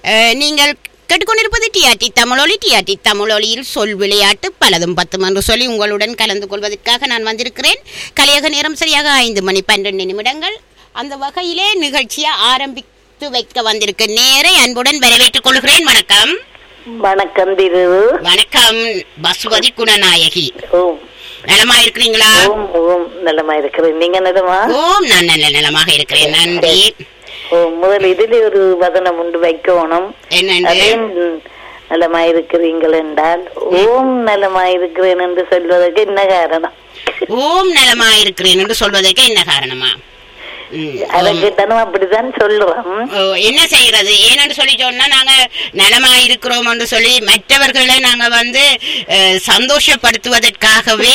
அஹ், நீங்கள் கேட்டுக்கொண்டிருப்பது டிஆர்டி தமிழொலி டிஆர்டி தமிழொலியில் சொல் விளையாட்டு பலதும் பத்தும் என்று சொல்லி உங்களுடன் கலந்து கொள்வதற்காக நான் வந்திருக்கிறேன் கலியக நேரம் சரியாக ஐந்து மணி பன்னிரண்டு நிமிடங்கள் அந்த வகையிலே நிகழ்ச்சியை ஆரம்பித்து வைக்க வந்திருக்க நேரை அன்புடன் வரவேற்றுக் கொள்கிறேன் வணக்கம் வணக்கம் திரு வணக்கம் பசுபதி குணநாயகி ஓம் நலமா இருக்கிறீங்களா ஓம் ஓம் நலமா இருக்கிறேன் நீங்க நலமா ஓம் நான் நல்ல நலமாக இருக்கிறேன் நன்றி ஓம் முதல் இதில் ஒரு வதனம் உண்டு வைக்கணும் என்னென்று அதேன் நலமா இருக்கிறீங்கள் என்றால் ஓம் நலமா இருக்கிறேன் என்று சொல்வதற்கு என்ன காரணம் ஓம் நலமா இருக்கிறேன் என்று சொல்வதற்கு என்ன காரணமா ம், அதற்கு தானும் அப்படித்தான் சொல்றோம் ஓ, என்ன செய்யறது ஏன்னு சொல்லி சொன்னா நாங்க நலமா இருக்கிறோம் என்று சொல்லி மற்றவர்களை நாங்க வந்து அஹ், சந்தோஷப்படுத்துவதற்காகவே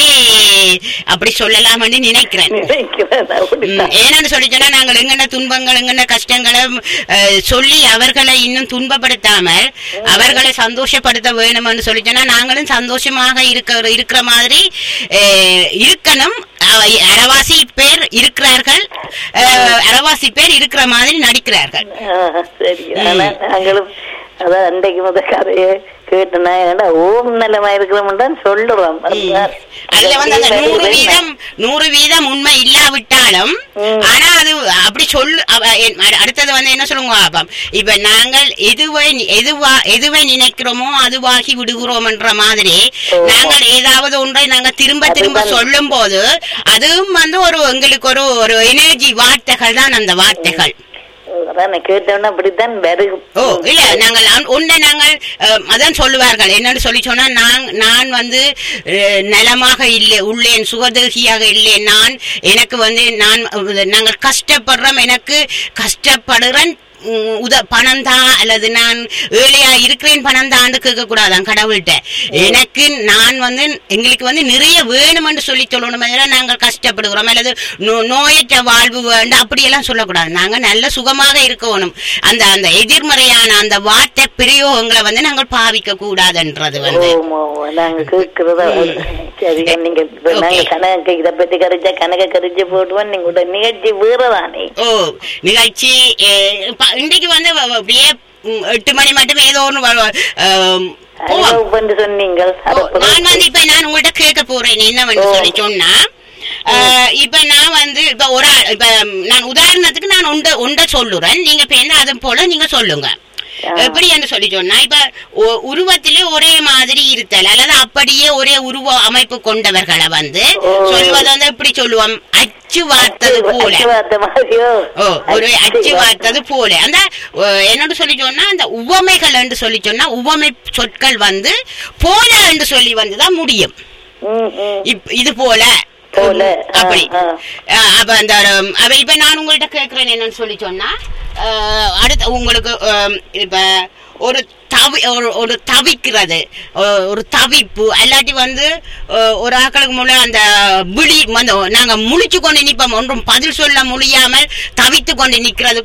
அப்படி சொல்லலாம் என்று நினைக்கிறேன் நினைக்கிறேன் ம், அப்படித்தான். ஏன்னு சொல்லி சொன்னா நாங்கள் எங்கன துன்பங்கள் எங்கன கஷ்டங்களை அஹ், சொல்லி அவர்களை இன்னும் துன்பப்படுத்தாமல் அவர்களை சந்தோஷப்படுத்த வேணும்னு சொல்லி சொன்னா நாங்களும் சந்தோஷமாக இருக்க இருக்கிற மாதிரி அஹ், இருக்கணும் அஹ், அரைவாசி பேர் இருக்கிறார்கள் அஹ், அரைவாசி பேர் இருக்கிற மாதிரி நடிக்கிறார்கள் ஆ, சரி ஆனா நாங்களும் அதான் அன்றைக்கு முத கதையை கேட்டனா ஏன்னா ஓம் நலமா இருக்கிறோம் தான் சொல்லுறோம் அதுதான். அதுல வந்து அந்த நூறு வருது. வீதம் நூறு வீதம் உண்மை இல்லாவிட்டாலும் ம். ஆனா அது அப்படி சொல்லு அவ- என் அடு- அடுத்தது வந்து என்ன சொல்லுங்க பாப்போம் இப்ப நாங்கள் எதுவை நி- எதுவா எதுவை நினைக்கிறோமோ அதுவாகி விடுகிறோம்ன்ற மாதிரி ஓ. நாங்கள் ஏதாவது ஒன்றை நாங்க திரும்ப திரும்ப அதுதான். சொல்லும் போது அதுவும் வந்து ஒரு எங்களுக்கு ஒரு ஒரு எனர்ஜி வார்த்தைகள் தான் அந்த வார்த்தைகள் அதான் நான் கேட்டோன்னா அப்படித்தான் வருகும் ஓ இல்ல நாங்கள் அன்- உன்னை நாங்கள் அஹ், அதான் சொல்லுவார்கள் என்னன்னு சொல்லி சொன்னா நான் நான் வந்து அஹ், நலமாக இல்லை உள்ளேன் சுகதேகியாக இல்லை நான் எனக்கு வந்து நான் அஹ், நாங்கள் கஷ்டப்படுறோம் எனக்கு கஷ்டப்படுறேன் உம், உத பணம் தான் அல்லது நான் ஏழையா இருக்கிறேன் பணம் தான் கேட்க கூடாதான் கடவுள்கிட்ட எனக்கு நான் வந்து எங்களுக்கு வந்து நிறைய வேணும்னு சொல்லி சொல்லணும் இல்லைன்னா நாங்கள் கஷ்டப்படுகிறோம் அல்லது நோ- நோயற்ற வாழ்வு வேண்டும் அப்படியெல்லாம் சொல்லக்கூடாது நாங்க நல்ல சுகமாக இருக்கணும் அந்த அந்த எதிர்மறையான அந்த வார்த்தை பிரயோகங்களை வந்து நாங்கள் பாவிக்க கூடாதுன்றது வந்து ஓ, ஓ, நாங்க கேட்கிறதா சரி நீங்க இப்ப Okay. நாங்க கணக்கு இத பத்தி கரைச்சா கணக்க கரைச்சு போடுவோம் நீங்களோட நிகழ்ச்சி வேறதானே ஓ நிகழ்ச்சி அஹ், ப- இன்றைக்கு வந்து வ- வ- அப்படியே ம், எட்டு மணி மட்டும் ஏதோ ஒன்று போவோம் அனுபவம் சொன்னீங்க ஓ, நான் வந்து இப்ப நான் உங்கள்ட்ட கேட்க போறேன் என்னவென்று ஓ. சொல்லி சொன்னா அஹ், இப்ப நான் வந்து இப்ப ஒரு ஆள் இப்ப நான் உதாரணத்துக்கு நான் உண்ட உண்ட சொல்லுறேன் நீங்க இப்ப என்ன அது போல நீங்க சொல்லுங்க ஆ. எப்படி என்று சொல்லி சொன்னா இப்ப ஒ- உருவத்திலே ஒரே மாதிரி இருத்தல் அல்லது அப்படியே ஒரே உருவ அமைப்பு கொண்டவர்களை வந்து ஓ. சொல்வது வந்து எப்படி சொல்லுவோம் அச்சு வார்த்தது போல வார்த்தை மாதிரியோ ஓ ஒரு அச்சு வார்த்தது போல அந்த அஹ், என்னன்னு சொல்லி சொன்னா அந்த உவமைகள் என்று சொல்லி சொன்னா உவமை சொற்கள் வந்து போல என்று சொல்லி வந்துதான் முடியும் ம், ம். இப்- இது போல போல, ஆ, அப்படி ஆ. அஹ், அப்ப அந்த um, அப்ப இப்ப நான் உங்கள்ட்ட கேக்குறேன் என்னன்னு சொல்லி சொன்னா அஹ், அடுத்து உங்களுக்கு um, இப்ப ஒரு தவி ஒரு ஒரு தவிக்கிறது ஒ- ஒரு தவிப்பு அல்லாட்டி வந்து அஹ், ஒரு ஆக்களுக்கு முள்ள அந்த விழி வந்து நாங்க முழிச்சு கொண்டு நிப்போம் ஒன்றும் பதில் சொல்ல முடியாமல் தவித்து கொண்டு நிக்கிறது